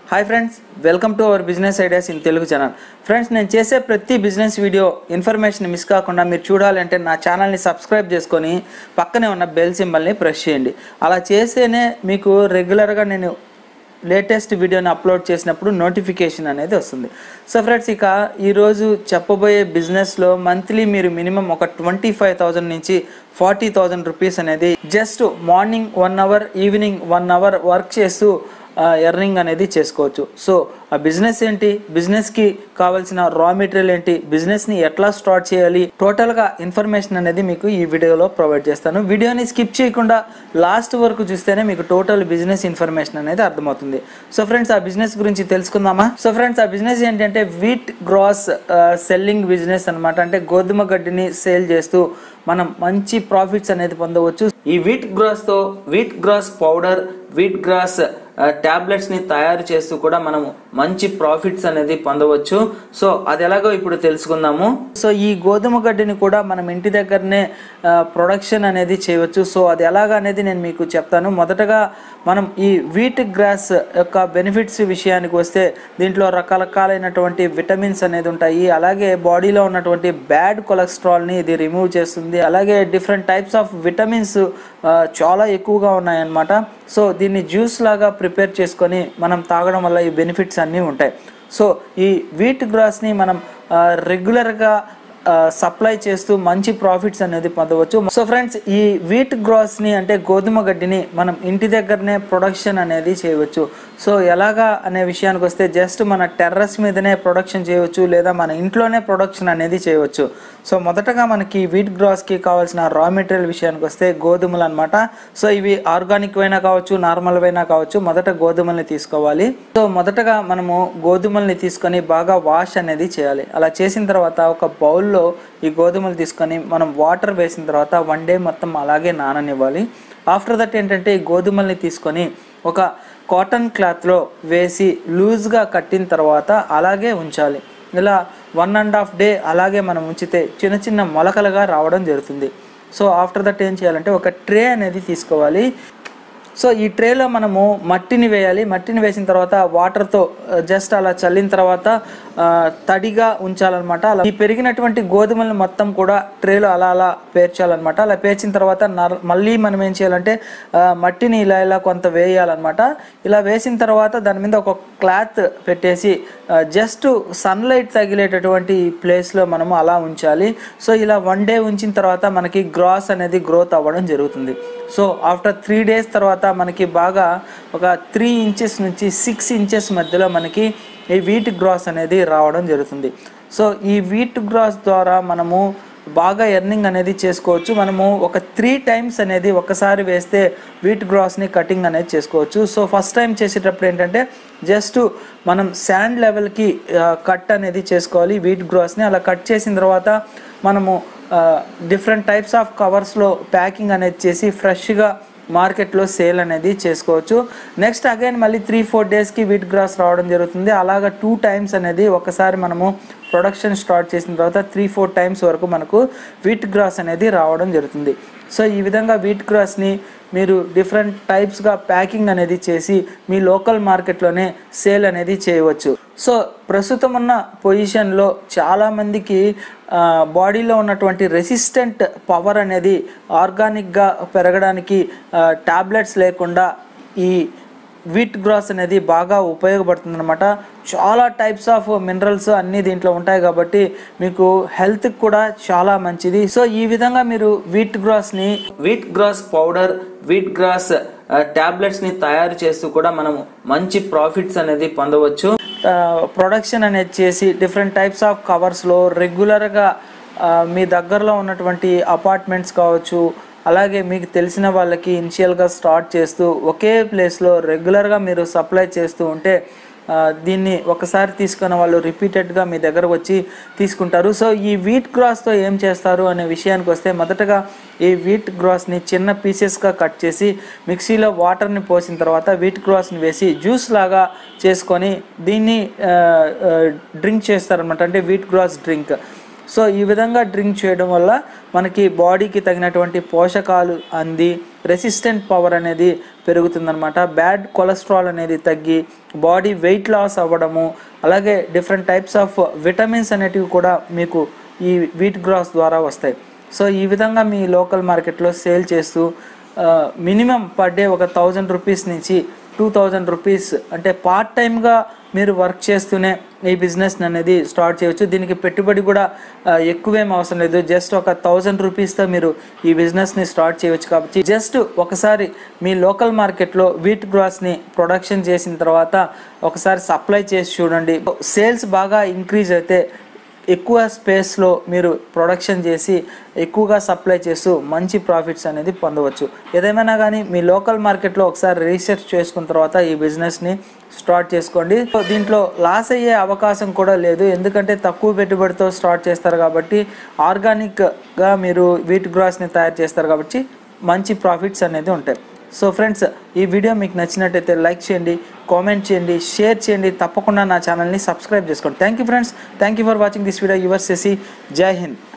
hi friends welcome to our business ideas in Telugu channel friends నేను చేసే ప్రతి business video information miss కాకుండా మీరు చూడాలంటే నా ఛానల్ని సబ్స్క్రైబ్ చేసుకొని పక్కనే ఉన్న బెల్ సింబల్ని ప్రెస్ చేయండి అలా చేస్తేనే మీకు రెగ్యులర్గా నేను లేటెస్ట్ వీడియోని అప్లోడ్ చేసినప్పుడు నోటిఫికేషన్ అనేది వస్తుంది సో ఫ్రెండ్స్ ఇక ఈరోజు చెప్పబోయే బిజినెస్లో మంత్లీ మీరు మినిమం ఒక ట్వంటీ ఫైవ్ థౌజండ్ నుంచి ఫార్టీ థౌజండ్ రూపీస్ అనేది just morning one hour evening one hour work చేస్తూ ఎర్నింగ్ అనేది చేసుకోవచ్చు సో ఆ బిజినెస్ ఏంటి బిజినెస్కి కావాల్సిన రా మెటీరియల్ ఏంటి బిజినెస్ని ఎట్లా స్టార్ట్ చేయాలి టోటల్గా ఇన్ఫర్మేషన్ అనేది మీకు ఈ వీడియోలో ప్రొవైడ్ చేస్తాను వీడియోని స్కిప్ చేయకుండా లాస్ట్ వరకు చూస్తేనే మీకు టోటల్ బిజినెస్ ఇన్ఫర్మేషన్ అనేది అర్థమవుతుంది సో ఫ్రెండ్స్ ఆ బిజినెస్ గురించి తెలుసుకుందామా సో ఫ్రెండ్స్ ఆ బిజినెస్ ఏంటంటే వీట్ గ్రాస్ సెల్లింగ్ బిజినెస్ అన్నమాట అంటే గోధుమ గడ్డిని సేల్ చేస్తూ మనం మంచి ప్రాఫిట్స్ అనేది పొందవచ్చు ఈ వీట్ గ్రాస్ తో wheat grass powder wheat grass tablets ని తయారు చేస్తూ కూడా మనము మంచి ప్రాఫిట్స్ అనేది పొందవచ్చు సో అది ఎలాగో ఇప్పుడు తెలుసుకుందాము సో ఈ గోధుమ గడ్డిని కూడా మనం ఇంటి దగ్గరనే ప్రొడక్షన్ అనేది చేయవచ్చు సో అది ఎలాగ అనేది నేను మీకు చెప్తాను మొదటగా మనం ఈ వీట్ గ్రాస్ యొక్క బెనిఫిట్స్ విషయానికి వస్తే దీంట్లో రకరకాలైనటువంటి విటమిన్స్ అనేది ఉంటాయి అలాగే బాడీలో ఉన్నటువంటి బ్యాడ్ కొలెస్ట్రాల్ని ఇది రిమూవ్ చేస్తుంది అలాగే డిఫరెంట్ టైప్స్ ఆఫ్ విటమిన్స్ చాలా ఎక్కువగా ఉన్నాయన్నమాట సో దీన్ని జ్యూస్ లాగా ప్రిపేర్ చేసుకొని మనం తాగడం వల్ల ఈ బెనిఫిట్స్ అన్నీ ఉంటాయి సో ఈ వీట్ గ్రాస్ని మనం రెగ్యులర్గా సప్లై చేస్తూ మంచి ప్రాఫిట్స్ అనేది పొందవచ్చు సో ఫ్రెండ్స్ ఈ వీట్ గ్రాస్ని అంటే గోధుమ గడ్డిని మనం ఇంటి దగ్గరనే ప్రొడక్షన్ అనేది చేయవచ్చు సో ఎలాగా అనే విషయానికి వస్తే జస్ట్ మన టెర్రస్ మీదనే ప్రొడక్షన్ చేయవచ్చు లేదా మన ఇంట్లోనే ప్రొడక్షన్ అనేది చేయవచ్చు సో మొదటగా మనకి వీట్ గ్రాస్కి కావాల్సిన రా మెటీరియల్ విషయానికి వస్తే గోధుమలు అనమాట సో ఇవి ఆర్గానిక్ అయినా కావచ్చు నార్మల్ అయినా కావచ్చు మొదట గోధుమల్ని తీసుకోవాలి సో మొదటగా మనము గోధుమల్ని తీసుకొని బాగా వాష్ అనేది చేయాలి అలా చేసిన తర్వాత ఒక బౌల్లో ఈ గోధుమలు తీసుకొని మనం వాటర్ వేసిన తర్వాత వన్ డే మొత్తం అలాగే నాననివ్వాలి ఆఫ్టర్ దట్ ఏంటంటే ఈ గోధుమల్ని తీసుకొని ఒక కాటన్ క్లాత్లో వేసి లూజ్గా కట్టిన తర్వాత అలాగే ఉంచాలి ఇలా వన్ అండ్ హాఫ్ డే అలాగే మనం ఉంచితే చిన్న చిన్న మొలకలుగా రావడం జరుగుతుంది సో ఆఫ్టర్ దట్ ఏం చేయాలంటే ఒక ట్రే అనేది తీసుకోవాలి సో ఈ ట్రేలో మనము మట్టిని వేయాలి మట్టిని వేసిన తర్వాత వాటర్తో జస్ట్ అలా చల్లిన తర్వాత ఆ, తడిగా ఉంచాలన్నమాట అలా ఈ పెరిగినటువంటి గోధుమలను మొత్తం కూడా ట్రేలో అలా అలా పేర్చాలన్నమాట అలా పేర్చిన తర్వాత నర్- మళ్ళీ మనం ఏం చేయాలంటే ఆ, మట్టిని ఇలా ఇలా కొంత వేయాలన్నమాట ఇలా వేసిన తర్వాత దాని మీద ఒక క్లాత్ పెట్టేసి జస్ట్ సన్లైట్ తగిలేటటువంటి ప్లేస్లో మనము అలా ఉంచాలి సో ఇలా వన్ డే ఉంచిన తర్వాత మనకి గ్రాస్ అనేది గ్రోత్ అవ్వడం జరుగుతుంది సో ఆఫ్టర్ త్రీ డేస్ తర్వాత మనకి బాగా ఒక త్రీ ఇంచెస్ నుంచి సిక్స్ ఇంచెస్ మధ్యలో మనకి ఈ వీట్ గ్రాస్ అనేది రావడం జరుగుతుంది సో ఈ వీట్ గ్రాస్ ద్వారా మనము బాగా ఎర్నింగ్ అనేది చేసుకోవచ్చు మనము ఒక త్రీ టైమ్స్ అనేది ఒకసారి వేస్తే వీట్ గ్రాస్ని కటింగ్ అనేది చేసుకోవచ్చు సో ఫస్ట్ టైం చేసేటప్పుడు ఏంటంటే జస్ట్ మనం శాండ్ లెవెల్కి కట్ అనేది చేసుకోవాలి వీట్ గ్రాస్ని అలా కట్ చేసిన తర్వాత మనము డిఫరెంట్ టైప్స్ ఆఫ్ కవర్స్లో ప్యాకింగ్ అనేది చేసి ఫ్రెష్గా మార్కెట్లో సేల్ అనేది చేసుకోవచ్చు నెక్స్ట్ అగైన్ మళ్ళీ త్రీ ఫోర్ డేస్కి వీట్ గ్రాస్ రావడం జరుగుతుంది అలాగ టూ టైమ్స్ అనేది ఒకసారి మనము ప్రొడక్షన్ స్టార్ట్ చేసిన తర్వాత త్రీ ఫోర్ టైమ్స్ వరకు మనకు వీట్ గ్రాస్ అనేది రావడం జరుగుతుంది సో ఈ విధంగా వీట్ గ్రాస్ని మీరు డిఫరెంట్ టైప్స్గా ప్యాకింగ్ అనేది చేసి మీ లోకల్ మార్కెట్లోనే సేల్ అనేది చేయవచ్చు సో ప్రస్తుతం ఉన్న పొజిషన్లో చాలామందికి బాడీలో ఉన్నటువంటి రెసిస్టెంట్ పవర్ అనేది ఆర్గానిక్గా పెరగడానికి టాబ్లెట్స్ లేకుండా ఈ వీట్ గ్రాస్ అనేది బాగా ఉపయోగపడుతుంది అనమాట చాలా టైప్స్ ఆఫ్ మినరల్స్ అన్నీ దీంట్లో ఉంటాయి కాబట్టి మీకు హెల్త్కి కూడా చాలా మంచిది సో ఈ విధంగా మీరు వీట్ గ్రాస్ని wheat grass powder wheat grass టాబ్లెట్స్ని తయారు చేస్తూ కూడా మనము మంచి ప్రాఫిట్స్ అనేది పొందవచ్చు ప్రొడక్షన్ అనేది చేసి డిఫరెంట్ టైప్స్ ఆఫ్ కవర్స్లో రెగ్యులర్గా మీ దగ్గరలో ఉన్నటువంటి అపార్ట్మెంట్స్ కావచ్చు అలాగే మీకు తెలిసిన వాళ్ళకి ఇనిషియల్గా స్టార్ట్ చేస్తూ ఒకే ప్లేస్లో రెగ్యులర్గా మీరు సప్లై చేస్తూ ఉంటే ఆ, దీన్ని ఒకసారి తీసుకున్న వాళ్ళు రిపీటెడ్గా మీ దగ్గర వచ్చి తీసుకుంటారు సో ఈ వీట్ గ్రాస్తో ఏం చేస్తారు అనే విషయానికి వస్తే మొదటగా ఈ వీట్ గ్రాస్ని చిన్న పీసెస్గా కట్ చేసి మిక్సీలో వాటర్ని పోసిన తర్వాత వీట్ గ్రాస్ని వేసి జ్యూస్ లాగా చేసుకొని దీన్ని డ్రింక్ చేస్తారనమాట అంటే వీట్ గ్రాస్ డ్రింక్ సో ఈ విధంగా డ్రింక్ చేయడం వల్ల మనకి బాడీకి తగినటువంటి పోషకాలు అంది రెసిస్టెంట్ పవర్ అనేది పెరుగుతుందన్నమాట బ్యాడ్ కొలెస్ట్రాల్ అనేది తగ్గి బాడీ వెయిట్ లాస్ అవ్వడము అలాగే డిఫరెంట్ టైప్స్ ఆఫ్ విటమిన్స్ అనేటివి కూడా మీకు ఈ వీట్ గ్రాస్ ద్వారా వస్తాయి సో ఈ విధంగా మీ లోకల్ మార్కెట్లో సేల్ చేస్తూ మినిమం పర్ డే ఒక థౌజండ్ రూపీస్ నుంచి టూ థౌజండ్ రూపీస్ అంటే పార్ట్ టైమ్గా మీరు వర్క్ చేస్తూనే ఈ బిజినెస్ అనేది స్టార్ట్ చేయవచ్చు దీనికి పెట్టుబడి కూడా ఆ, ఎక్కువేం అవసరం లేదు జస్ట్ ఒక థౌజండ్ రూపీస్తో మీరు ఈ బిజినెస్ని స్టార్ట్ చేయవచ్చు కాబట్టి జస్ట్ ఒకసారి మీ లోకల్ మార్కెట్లో వీట్ గ్రాస్ని ప్రొడక్షన్ చేసిన తర్వాత ఒకసారి సప్లై చేసి చూడండి సేల్స్ బాగా ఇంక్రీజ్ అయితే ఎక్కువ స్పేస్లో మీరు ప్రొడక్షన్ చేసి ఎక్కువగా సప్లై చేస్తూ మంచి ప్రాఫిట్స్ అనేది పొందవచ్చు ఏదేమైనా కానీ మీ లోకల్ మార్కెట్లో ఒకసారి రీసెర్చ్ చేసుకున్న తర్వాత ఈ బిజినెస్ని స్టార్ట్ చేసుకోండి సో దీంట్లో లాస్ అయ్యే అవకాశం కూడా లేదు ఎందుకంటే తక్కువ పెట్టుబడితో స్టార్ట్ చేస్తారు కాబట్టి ఆర్గానిక్గా మీరు వీట్ గ్రాస్ని తయారు చేస్తారు కాబట్టి మంచి ప్రాఫిట్స్ అనేది ఉంటాయి సో ఫ్రెండ్స్ ఈ వీడియో మీకు నచ్చినట్టయితే లైక్ చేయండి కామెంట్ చేయండి షేర్ చేయండి తప్పకుండా నా ఛానల్ని సబ్స్క్రైబ్ చేసుకోండి thank you friends thank you for watching this video your సెసి జై హింద్